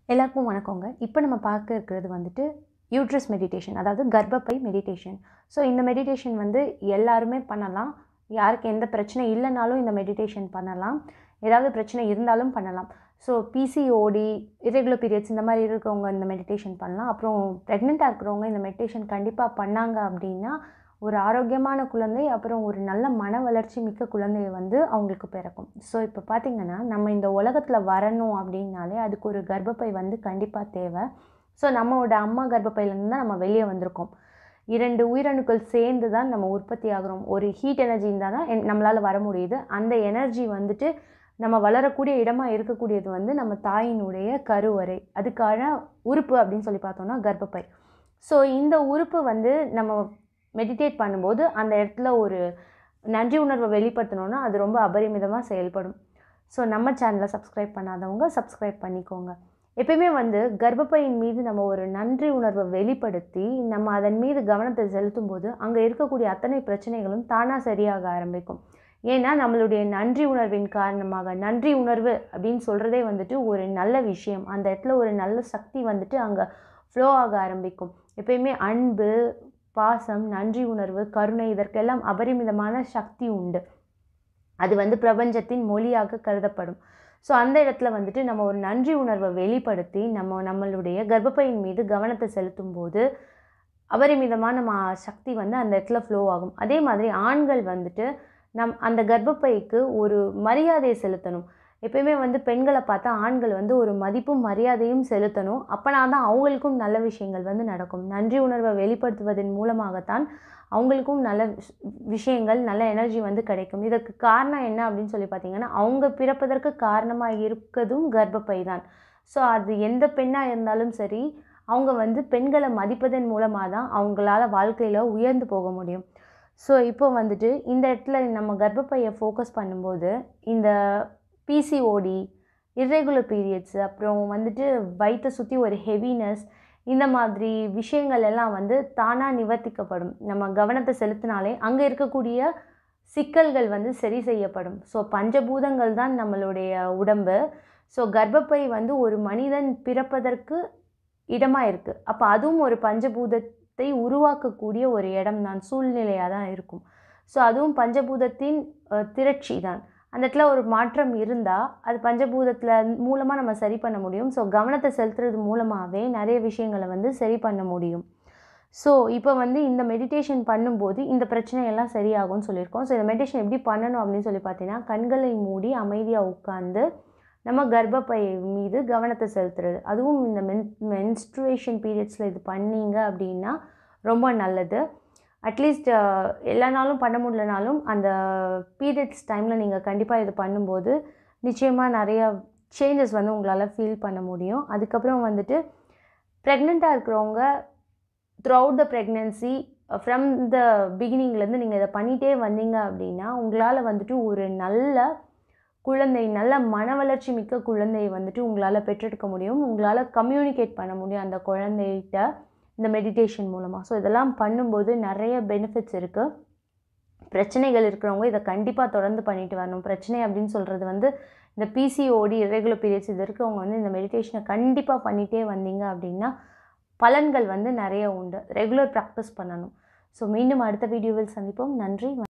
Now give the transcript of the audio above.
எல்லாருக்கும் வணக்கங்க இப்போ நம்ம பார்க்க இருக்கிறது வந்துட்டு யூட்ரஸ் மெடிடேஷன் அதாவது கர்ப்பப்பை மெடிடேஷன் ஸோ இந்த மெடிடேஷன் வந்து எல்லாருமே பண்ணலாம் யாருக்கு எந்த பிரச்சனை இல்லைனாலும் இந்த மெடிடேஷன் பண்ணலாம் ஏதாவது பிரச்சனை இருந்தாலும் பண்ணலாம் ஸோ பிசிஓடி irregular பீரியட்ஸ் இந்த மாதிரி இருக்கிறவங்க இந்த மெடிடேஷன் பண்ணலாம் அப்புறம் ப்ரெக்னெண்ட்டாக இருக்கிறவங்க இந்த மெடிடேஷன் கண்டிப்பாக பண்ணாங்க அப்படின்னா ஒரு ஆரோக்கியமான குழந்தை அப்புறம் ஒரு நல்ல மன வளர்ச்சி மிக்க குழந்தை வந்து அவங்களுக்கு பிறக்கும் ஸோ இப்போ பார்த்திங்கன்னா நம்ம இந்த உலகத்தில் வரணும் அப்படின்னாலே அதுக்கு ஒரு கர்ப்பப்பை வந்து கண்டிப்பாக தேவை ஸோ நம்மளோட அம்மா கர்ப்பப்பையிலேருந்து தான் நம்ம வெளியே வந்திருக்கோம் இரண்டு உயிரணுக்கள் சேர்ந்து தான் நம்ம உற்பத்தி ஆகிறோம் ஒரு ஹீட் எனர்ஜி இருந்தால் தான் என்- நம்மளால் வர முடியுது அந்த எனர்ஜி வந்துட்டு நம்ம வளரக்கூடிய இடமா இருக்கக்கூடியது வந்து நம்ம தாயினுடைய கருவறை அதுக்கான உறுப்பு அப்படின்னு சொல்லி பார்த்தோம்னா கர்ப்பப்பை ஸோ இந்த உறுப்பு வந்து நம்ம மெடிடேட் பண்ணும்போது அந்த இடத்துல ஒரு நன்றி உணர்வை வெளிப்படுத்தணும்னா அது ரொம்ப அபரிமிதமாக செயல்படும் ஸோ நம்ம சேனலை சப்ஸ்கிரைப் பண்ணாதவங்க சப்ஸ்கிரைப் பண்ணிக்கோங்க எப்பயுமே வந்து கர்ப்பப்பையின் மீது நம்ம ஒரு நன்றி உணர்வை வெளிப்படுத்தி நம்ம அதன் மீது கவனத்தை செலுத்தும் போது அங்கே இருக்கக்கூடிய அத்தனை பிரச்சனைகளும் தானாக சரியாக ஆரம்பிக்கும் ஏன்னா நம்மளுடைய நன்றி உணர்வின் காரணமாக நன்றி உணர்வு அப்படின்னு சொல்கிறதே வந்துட்டு ஒரு நல்ல விஷயம் அந்த இடத்துல ஒரு நல்ல சக்தி வந்துட்டு அங்கே ஃப்ளோ ஆக ஆரம்பிக்கும் எப்பயுமே அன்பு பாசம் நன்றி உணர்வு கருணை இதற்கெல்லாம் அபரிமிதமான சக்தி உண்டு அது வந்து பிரபஞ்சத்தின் மொழியாக கருதப்படும் ஸோ அந்த இடத்துல வந்துட்டு நம்ம ஒரு நன்றி உணர்வை வெளிப்படுத்தி நம்ம நம்மளுடைய கர்ப்பப்பையின் மீது கவனத்தை செலுத்தும் போது அபரிமிதமான மா சக்தி வந்து அந்த இடத்துல ஃப்ளோ ஆகும் அதே மாதிரி ஆண்கள் வந்துட்டு நம் அந்த கர்ப்பப்பைக்கு ஒரு மரியாதையை செலுத்தணும் எப்பயுமே வந்து பெண்களை பார்த்தா ஆண்கள் வந்து ஒரு மதிப்பும் மரியாதையும் செலுத்தணும் அப்போனா தான் அவங்களுக்கும் நல்ல விஷயங்கள் வந்து நடக்கும் நன்றி உணர்வை வெளிப்படுத்துவதன் மூலமாகத்தான் அவங்களுக்கும் நல்ல விஷ- விஷயங்கள் நல்ல எனர்ஜி வந்து கிடைக்கும் இதற்கு காரணம் என்ன அப்படின்னு சொல்லி பார்த்தீங்கன்னா அவங்க பிறப்பதற்கு காரணமாக இருக்கதும் கர்ப்பப்பை தான் ஸோ அது எந்த பெண்ணாக இருந்தாலும் சரி அவங்க வந்து பெண்களை மதிப்பதன் மூலமாக தான் அவங்களால வாழ்க்கையில் உயர்ந்து போக முடியும் ஸோ இப்போ வந்துட்டு இந்த இடத்துல நம்ம கர்ப்பப்பையை ஃபோக்கஸ் பண்ணும்போது இந்த பிசிஓடி irregular பீரியட்ஸ் அப்புறம் வந்துட்டு வயிற்றை சுற்றி ஒரு ஹெவினஸ் இந்த மாதிரி விஷயங்கள் எல்லாம் வந்து தானாக நிவர்த்திக்கப்படும் நம்ம கவனத்தை செலுத்தினாலே அங்கே இருக்கக்கூடிய சிக்கல்கள் வந்து சரி செய்யப்படும் ஸோ பஞ்சபூதங்கள் தான் நம்மளுடைய உடம்பு ஸோ கர்ப்பப்பை வந்து ஒரு மனிதன் பிறப்பதற்கு இடமாக இருக்குது அப்போ அதுவும் ஒரு பஞ்சபூதத்தை உருவாக்கக்கூடிய ஒரு இடம் தான் சூழ்நிலையாக தான் இருக்கும் ஸோ அதுவும் பஞ்சபூதத்தின் அஹ், திரட்சி தான் அந்த இடத்துல ஒரு மாற்றம் இருந்தால் அது பஞ்சபூதத்தில் மூலமாக நம்ம சரி பண்ண முடியும் ஸோ கவனத்தை செலுத்துறது மூலமாகவே நிறைய விஷயங்களை வந்து சரி பண்ண முடியும் ஸோ இப்போ வந்து இந்த மெடிடேஷன் பண்ணும்போது இந்த பிரச்சனையெல்லாம் சரியாகும்னு சொல்லியிருக்கோம் ஸோ இந்த மெடிடேஷன் எப்படி பண்ணணும் அப்படின்னு சொல்லி பார்த்தீங்கன்னா கண்களை மூடி அமைதியாக உட்காந்து நம்ம கர்ப்பப்பை மீது கவனத்தை செலுத்துறது அதுவும் இந்த மென் மென்ஸ்ட்ருவேஷன் பீரியட்ஸில் இது பண்ணீங்க அப்படின்னா ரொம்ப நல்லது அட்லீஸ்ட் எல்லா நாளும் பண்ண முடியலனாலும் அந்த பீரியட்ஸ் டைமில் நீங்கள் கண்டிப்பாக இது பண்ணும்போது நிச்சயமாக நிறைய சேஞ்சஸ் வந்து உங்களால் ஃபீல் பண்ண முடியும் அதுக்கப்புறம் வந்துட்டு ப்ரெக்னெண்ட்டாக இருக்கிறவங்க throughout the pregnancy from the பிகினிங்லேருந்து நீங்கள் இதை பண்ணிகிட்டே வந்தீங்க அப்படின்னா உங்களால் வந்துட்டு ஒரு நல்ல குழந்தை நல்ல மன வளர்ச்சி மிக்க குழந்தையை வந்துட்டு உங்களால் பெற்றெடுக்க முடியும் உங்களால் கம்யூனிகேட் பண்ண முடியும் அந்த குழந்தைகிட்ட இந்த மெடிடேஷன் மூலமாக ஸோ இதெல்லாம் பண்ணும்போது நிறைய பெனிஃபிட்ஸ் இருக்குது பிரச்சனைகள் இருக்கிறவங்க இதை கண்டிப்பாக தொடர்ந்து பண்ணிட்டு வரணும் பிரச்சனை அப்படின்னு சொல்கிறது வந்து இந்த பிசிஓடி irregular பீரியட்ஸ் இது இருக்கிறவங்க வந்து இந்த மெடிடேஷனை கண்டிப்பாக பண்ணிகிட்டே வந்தீங்க அப்படின்னா பலன்கள் வந்து நிறைய உண்டு ரெகுலர் ப்ராக்டிஸ் பண்ணணும் ஸோ மீண்டும் அடுத்த வீடியோவில் சந்திப்போம் நன்றி